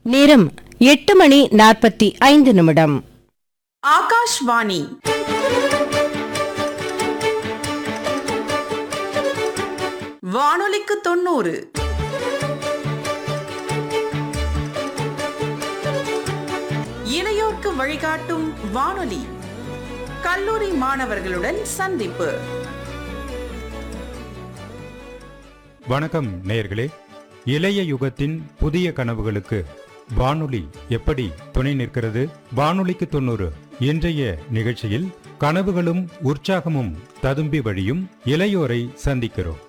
நேரம் எட்டு மணி நாற்பத்தி ஐந்து நிமிடம் ஆகாஷ்வாணி வானொலிக்கு தொண்ணூறு இளையோர்க்கு வழிகாட்டும் வானொலி கல்லூரி மாணவர்களுடன் சந்திப்பு வணக்கம் நேயர்களே இளைய யுகத்தின் புதிய கனவுகளுக்கு வானொலி எப்படி துணை நிற்கிறது வானொலிக்கு தொண்ணூறு இன்றைய நிகழ்ச்சியில் கனவுகளும் உற்சாகமும் ததும்பி வழியும் இளையோரை சந்திக்கிறோம்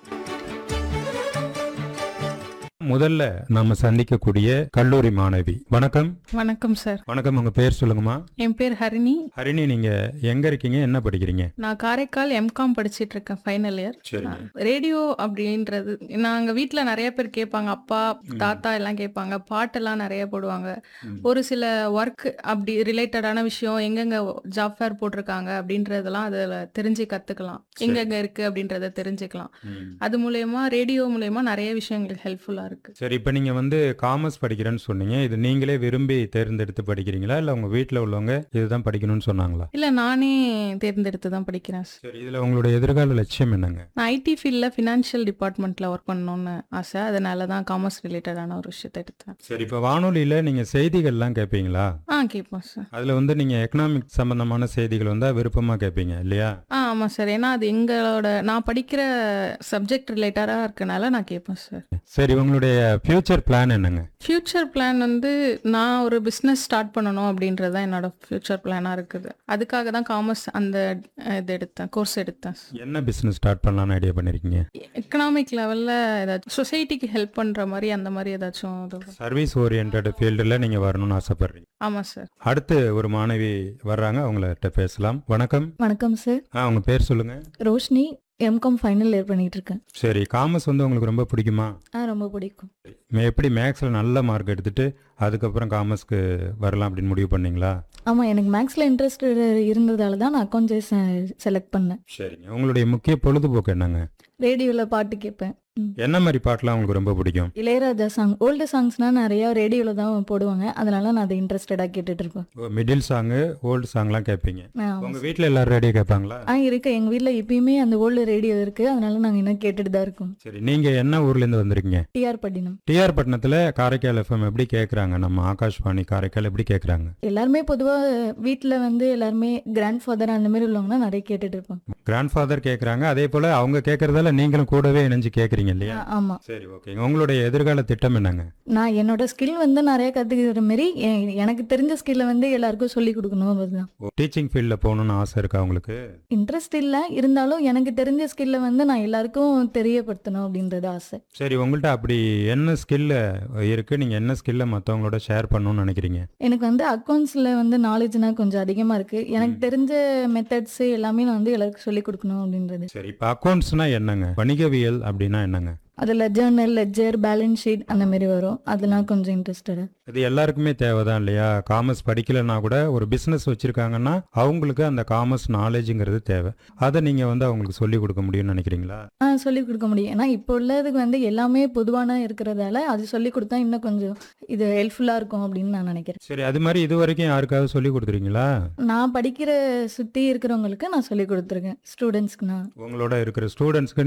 முதல்ல நாம சந்திக்கக்கூடிய கல்லூரி மாணவி வணக்கம் வணக்கம் சார் வணக்கம் உங்க பேர் சொல்லுங்கம்மா என் பேர் ஹரிணி ஹரிணி நீங்க எங்க இருக்கீங்க என்ன படிக்கிறீங்க நான் காரைக்கால் எம்காம் படிச்சிட்டு இருக்கேன் ஃபைனல் இயர் சரிங்க ரேடியோ அப்படின்றது நாங்க வீட்ல நிறைய பேர் கேட்பாங்க அப்பா தாத்தா எல்லாம் கேட்பாங்க பாட்டெல்லாம் நிறைய போடுவாங்க ம். ஒரு சில ஒர்க் அப்படி ரிலேட்டடான விஷயம் எங்கெங்க ஜாப் ஃபேர் போட்டிருக்காங்க அப்படின்றதெல்லாம் அதுல தெரிஞ்சு கத்துக்கலாம் எங்கெங்க இருக்கு அப்படின்றத தெரிஞ்சுக்கலாம் ம். அது மூலயமா ரேடியோ மூலயமா நிறைய விஷயங்கள் ஹெல்ப்ஃபுல்லா இருக்கு சரி இப்போ நீங்கள் வந்து காமர்ஸ் படிக்கிறேன்னு சொன்னீங்க இது நீங்களே விரும்பி தேர்ந்தெடுத்து படிக்கிறீங்களா இல்லை உங்கள் வீட்டில் உள்ளவங்க இதுதான் படிக்கணும்னு சொன்னாங்களா இல்ல நானே தேர்ந்தெடுத்து தான் படிக்கிறேன் sir. சரி இதில் உங்களுடைய எதிர்கால லட்சியம் என்னங்க நான் ஐடி ஃபீல்டில் ஃபினான்ஷியல் டிபார்ட்மெண்ட்டில் ஒர்க் பண்ணணும்னு ஆசை அதனால தான் காமர்ஸ் ரிலேட்டடான ஒரு விஷயத்தை எடுத்தேன் சரி இப்போ வானொலியில் நீங்கள் செய்திகள்லாம் கேட்பீங்களா ஆ கேட்போம் சார் அதில் வந்து நீங்கள் எக்கனாமிக் சம்பந்தமான செய்திகள் வந்தால் விருப்பமாக கேட்பீங்க இல்லையா ஆ ஆமாம் சார் ஏன்னா அது எங்களோட நான் படிக்கிற சப்ஜெக்ட் ரிலேட்டடாக இருக்கனால நான் கேட்பேன் சார் சரி உங்களுடைய ஃபியூச்சர் பிளான் என்னங்க ஃப்யூச்சர் பிளான் வந்து நான் ஒரு பிஸ்னஸ் ஸ்டார்ட் பண்ணணும் அப்படின்றது தான் என்னோட ஃப்யூச்சர் பிளானாக இருக்குது அதுக்காக தான் காமர்ஸ் அந்த அஹ், இது எடுத்தேன் கோர்ஸ் எடுத்தேன் என்ன பிஸ்னஸ் ஸ்டார்ட் பண்ணலாம்னு ஐடியா பண்ணியிருக்கீங்க எக்கனாமிக் லெவலில் ஏதாச்சும் சொசைட்டிக்கு ஹெல்ப் பண்ணுற மாதிரி அந்த மாதிரி ஏதாச்சும் இது சர்வீஸ் ஓரியன்ட் ஃபீல்டில் நீங்கள் வரணும்னு ஆசைப்படுறீங்க ஆமாம் சார் அடுத்து ஒரு மாணவி வர்றாங்க அவங்கள்ட்ட பேசலாம் வணக்கம் வணக்கம் சார் ஆ உங்கள் பேர் சொல்லுங்கள் ரோஷினி எம்காம் ஃபைனல் இயர் பண்ணிட்டு இருக்கேன் சரி காமர்ஸ் வந்து உங்களுக்கு ரொம்ப பிடிக்குமா ஆ ரொம்ப பிடிக்கும் மே- எப்படி மேக்ஸில் நல்ல மார்க் எடுத்துட்டு அதுக்கப்புறம் காமர்ஸ்க்கு வரலாம் அப்படின்னு முடிவு பண்ணீங்களா ஆமாம் எனக்கு மேக்ஸில் இன்ட்ரெஸ்ட் இருந்ததால தான் நான் அக்கௌண்ட்ஸ் செலக்ட் பண்ணேன் சரிங்க உங்களுடைய முக்கிய பொழுதுபோக்கு என்னங்க ரேடியோவில் பாட்டு கேட்பேன் ம். என்ன மாதிரி பாட்டெலாம் உங்களுக்கு ரொம்ப பிடிக்கும் இளையராஜா சாங் ஓல்டு சாங்ஸ்னால் நிறையா ரேடியோவில் தான் போடுவாங்க அதனால நான் அதை இன்ட்ரெஸ்டடாக கேட்டுட்டு இருப்பேன் மிடில் சாங்கு ஓல்டு சாங்லாம் கேட்பீங்க ஆ, உங்கள் வீட்டில் எல்லாரும் ரேடியோ கேட்பாங்களா ஆ இருக்கு எங்கள் வீட்டில் இப்பயுமே அந்த ஓல்டு ரேடியோ இருக்குது அதனால நாங்கள் இன்னும் கேட்டுட்டு தான் இருக்கோம் சரி நீங்கள் என்ன ஊர்லேருந்து வந்திருக்கீங்க டிஆர் பட்டினம் டிஆர் பட்டணத்தில் காரைக்கால் எஃப்எம் எப்படி கேட்குறாங்க நம்ம ஆகாஷ்வாணி காரைக்கால் எப்படி கேட்குறாங்க எல்லாருமே பொதுவாக வீட்டில் வந்து எல்லாருமே கிராண்ட் ஃபாதர் அந்த மாதிரி உள்ளவங்கன்னா நிறைய கேட்டுட்டு இருப்போம் கிராண்ட் ஃபாதர் கேட்குறாங்க அதே போல் அவங்க கேட்குறதால நீங்களும் கூடவே இணைஞ்சு கேட்குறீங்க இல்லையா ஆமாம் சரி ஓகேங்க உங்களுடைய எதிர்கால திட்டம் என்னங்க நான் என்னோட ஸ்கில் வந்து நிறைய கற்றுக்கிற மாரி எ- எனக்கு தெரிஞ்ச ஸ்கில்லை வந்து எல்லாருக்கும் சொல்லி கொடுக்கணும் அதுதான் டீச்சிங் ஃபீல்டில் போகணுன்னு ஆசை இருக்கா உங்களுக்கு இன்ட்ரெஸ்ட் இல்லை இருந்தாலும் எனக்கு தெரிஞ்ச ஸ்கில்லை வந்து நான் எல்லாருக்கும் தெரியப்படுத்தணும் அப்படின்றது ஆசை சரி உங்கள்கிட்ட அப்படி என்ன ஸ்கில்ல இருக்குது நீங்கள் என்ன ஸ்கில்லை மற்றவங்களோட ஷேர் பண்ணணும்னு நினைக்கிறீங்க எனக்கு வந்து அக்கௌண்ட்ஸில் வந்து நாலேஜ்னா கொஞ்சம் அதிகமாக இருக்குது எனக்கு தெரிஞ்ச மெத்தட்ஸ் எல்லாமே நான் வந்து எல்லாருக்கும் சொல்லி கொடுக்கணும் அப்படின்றது சரி இப்போ அக்கௌண்ட்ஸ்னா என்னங்க வணிகவியல் அப்படின்னா என்னங்க அதில் ஜேர்னல் லெஜர் பேலன்ஸ் ஷீட் அந்த மாதிரி வரும் அதெல்லாம் கொஞ்சம் இன்ட்ரெஸ்டடு இது எல்லாருக்குமே தேவைதான் இல்லையா காமர்ஸ் படிக்கலைன்னா கூட ஒரு பிஸ்னஸ் வச்சிருக்காங்கன்னா அவங்களுக்கு அந்த காமர்ஸ் நாலேஜுங்கிறது தேவை அதை நீங்கள் வந்து அவங்களுக்கு சொல்லி கொடுக்க முடியும்னு நினைக்கிறீங்களா ஆ சொல்லி கொடுக்க முடியும் ஏன்னா இப்போ உள்ளதுக்கு வந்து எல்லாமே பொதுவான இருக்கிறதால அது சொல்லி கொடுத்தா இன்னும் கொஞ்சம் இது ஹெல்ப்ஃபுல்லாக இருக்கும் அப்படின்னு நான் நினைக்கிறேன் சரி அது மாதிரி இது வரைக்கும் யாருக்காவது சொல்லி கொடுத்துருக்கீங்களா நான் படிக்கிற சுற்றி இருக்கிறவங்களுக்கு நான் சொல்லி கொடுத்துருக்கேன் ஸ்டூடெண்ட்ஸ்க்கு நான் உங்களோட இருக்கிற ஸ்டூடெண்ட்ஸ்க்கு